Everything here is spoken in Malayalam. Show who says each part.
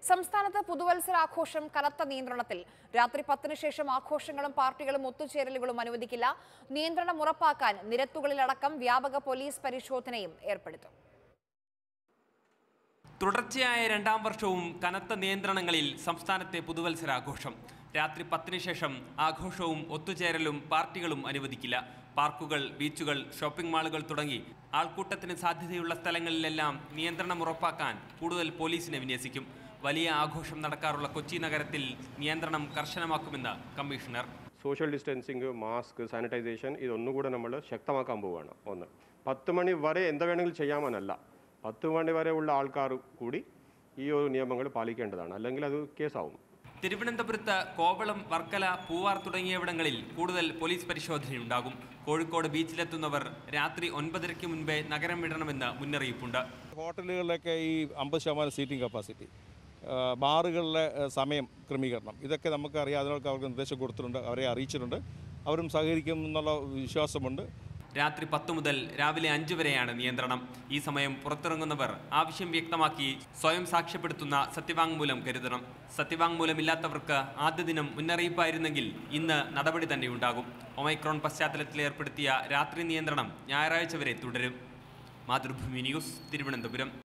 Speaker 1: സംസ്ഥാനത്ത് പുതുവത്സരാഘോഷം കനത്ത നിയന്ത്രണത്തിൽ രാത്രി പത്തിന് ശേഷം ആഘോഷങ്ങളും പാർട്ടികളും ഒത്തുചേരലുകളും അനുവദിക്കില്ല നിയന്ത്രണം ഉറപ്പാക്കാൻ നിരത്തുകളിലടക്കം വ്യാപക പോലീസ് പരിശോധനയും ഏർപ്പെടുത്തും
Speaker 2: തുടർച്ചയായ രണ്ടാം വർഷവും കനത്ത നിയന്ത്രണങ്ങളിൽ സംസ്ഥാനത്തെ പുതുവത്സരാഘോഷം രാത്രി പത്തിന് ശേഷം ആഘോഷവും ഒത്തുചേരലും പാർട്ടികളും അനുവദിക്കില്ല പാർക്കുകൾ ബീച്ചുകൾ ഷോപ്പിംഗ് മാളുകൾ തുടങ്ങി ആൾക്കൂട്ടത്തിന് സാധ്യതയുള്ള സ്ഥലങ്ങളിലെല്ലാം നിയന്ത്രണം ഉറപ്പാക്കാൻ കൂടുതൽ പോലീസിനെ വിന്യസിക്കും വലിയ ആഘോഷം നടക്കാറുള്ള കൊച്ചി നഗരത്തിൽ നിയന്ത്രണം കർശനമാക്കുമെന്ന് commissioner
Speaker 3: social distancing mask sanitisation ഇതൊന്നുകൂടെ നമ്മൾ ശക്തമാക്കാൻ പോവുകയാണ് ഒന്ന് പത്ത് മണി വരെ എന്ത് വേണമെങ്കിലും ചെയ്യാമെന്നല്ല പത്ത് മണി വരെ ഉള്ള ആൾക്കാർ കൂടി ഈ ഒരു നിയമങ്ങൾ പാലിക്കേണ്ടതാണ് അല്ലെങ്കിൽ അത് കേസാവും
Speaker 2: തിരുവനന്തപുരത്ത് കോവളം വർക്കല പൂവാർ തുടങ്ങിയവിടങ്ങളിൽ കൂടുതൽ പോലീസ് പരിശോധനയുണ്ടാകും കോഴിക്കോട് ബീച്ചിലെത്തുന്നവർ രാത്രി ഒൻപതരയ്ക്ക് മുൻപേ നഗരം വിടണമെന്ന് മുന്നറിയിപ്പുണ്ട്
Speaker 4: ഹോട്ടലുകളിലൊക്കെ ഈ അമ്പത് ശതമാനം സീറ്റിംഗ് കപ്പാസിറ്റി ആ, ബാറുകളിലെ ആ, സമയം ക്രമീകരണം ഇതൊക്കെ നമുക്ക് അറിയാം അതിനൊക്കെ അവർക്ക് നിർദ്ദേശം കൊടുത്തിട്ടുണ്ട് അവരെ അറിയിച്ചിട്ടുണ്ട് അവരും സഹകരിക്കും എന്നുള്ള വിശ്വാസമുണ്ട്
Speaker 2: രാത്രി പത്ത് മുതൽ രാവിലെ അഞ്ച് വരെയാണ് നിയന്ത്രണം ഈ സമയം പുറത്തിറങ്ങുന്നവർ ആവശ്യം വ്യക്തമാക്കി സ്വയം സാക്ഷ്യപ്പെടുത്തുന്ന സത്യവാങ്മൂലം കരുതണം സത്യവാങ്മൂലമില്ലാത്തവർക്ക് ആദ്യ ദിനം മുന്നറിയിപ്പായിരുന്നെങ്കിൽ ഇന്ന് നടപടി തന്നെ ഉണ്ടാകും ഒമൈക്രോൺ പശ്ചാത്തലത്തിൽ ഏർപ്പെടുത്തിയ രാത്രി നിയന്ത്രണം ഞായറാഴ്ച വരെ തുടരും മാതൃഭൂമി ന്യൂസ് തിരുവനന്തപുരം